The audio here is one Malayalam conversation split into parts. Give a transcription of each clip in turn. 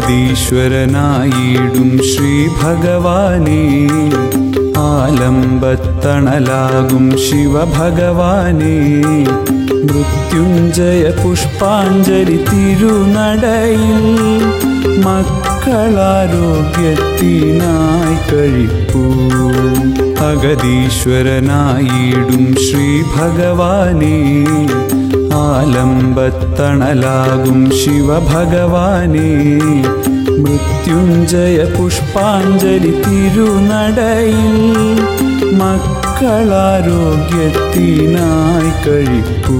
അഗതീശ്വരനായിടും ശ്രീ ഭഗവാനേ ആലംബത്തണലാകും ശിവഭഗവാനേ മൃത്യുഞ്ജയ പുഷ്പാഞ്ജലി തിരുനടയിൽ മക്കളാരോഗ്യത്തിനായി കഴിപ്പൂ അഗതീശ്വരനായിടും ശ്രീ ഭഗവാനേ ആലംബത്തണലാകും ശിവഭഗവാനേ മൃത്യുഞ്ജയ പുഷ്പാഞ്ജലി തിരുനടയിൽ മക്കളാരോഗ്യത്തിനായി കഴിപ്പൂ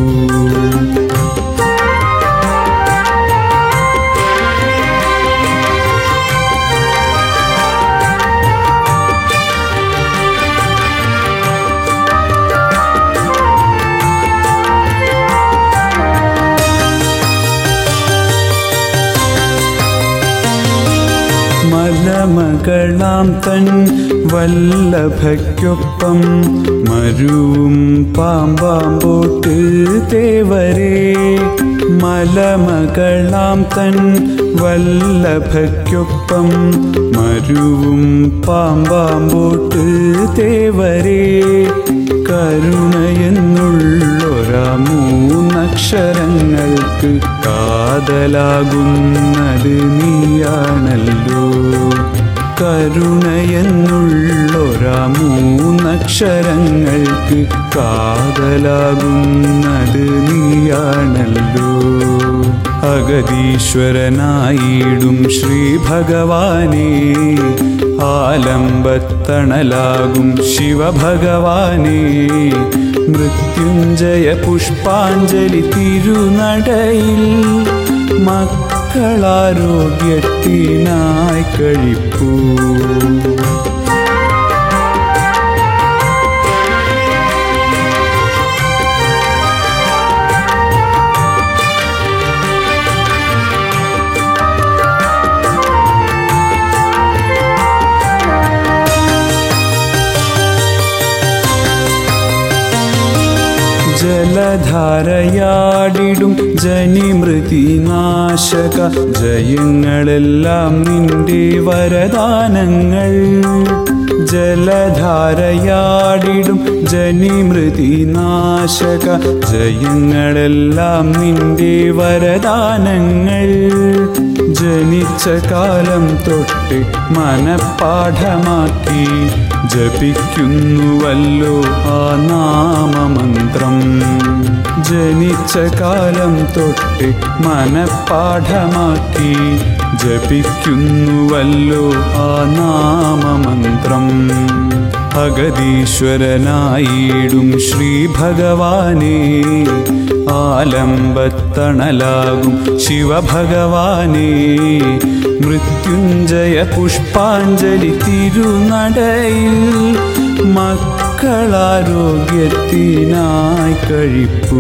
മലമകളാം തൻ വല്ലഭയ്ക്കൊപ്പം മരുവും പാമ്പാമ്പോട്ട് തേവരേ മലമകളാം തൻ വല്ലഭയ്ക്കൊപ്പം മരുവും പാമ്പാമ്പോട്ട് തേവരേ കരുണയെന്നുള്ളൊരാ മൂന്നക്ഷരങ്ങൾക്ക് കാതലാകുന്നത് നീയാണല്ലോ കരുണയെന്നുള്ളൊരാ മൂന്നക്ഷരങ്ങൾക്ക് കാതലാകുന്നത് നീയാണല്ലോ അഗതീശ്വരനായിടും ശ്രീ ഭഗവാനേ ആലംബത്തണലാകും ശിവഭഗവാനേ മൃത്യുഞ്ജയ പുഷ്പാഞ്ജലി തിരുനടയിൽ മക്കളാരോഗ്യത്തിനായി കഴിപ്പൂ ജലധാരയാടിടും ജനിമൃതി നാശക ജയങ്ങളെല്ലാം നിന്റെ വരദാനങ്ങൾ ജലധാരയാടിടും ജനിമൃതി നാശക ജയങ്ങളെല്ലാം നിന്റെ വരദാനങ്ങൾ ജനിച്ച കാലം തൊട്ട് മനപ്പാഠമാക്കി ജപിക്കുന്നുവല്ലോ ആ നാമമന്ത്രം ജനിച്ച കാലം തൊട്ട് മനപ്പാഠമാക്കി ജപിക്കുന്നുവല്ലോ ആ നാമമന്ത്രം അഗതീശ്വരനായിടും ശ്രീ ഭഗവാനേ ആലംബത്തണലാകും ശിവഭഗവാനേ മൃത്യുഞ്ജയ പുഷ്പാഞ്ജലി തിരുനടയിൽ മക്കളാരോഗ്യത്തിനായി കഴിപ്പൂ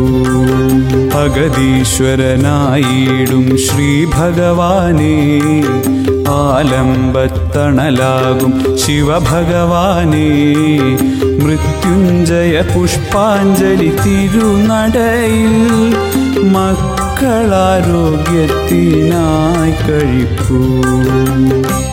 അഗതീശ്വരനായിടും ശ്രീ ഭഗവാനേ ആലംബത്തണലാകും ശിവഭഗവാനേ മൃത്യുഞ്ജയ പുഷ്പാഞ്ജലി തിരുനടയിൽ മക്കളാരോഗ്യത്തിനായി കഴിപ്പൂ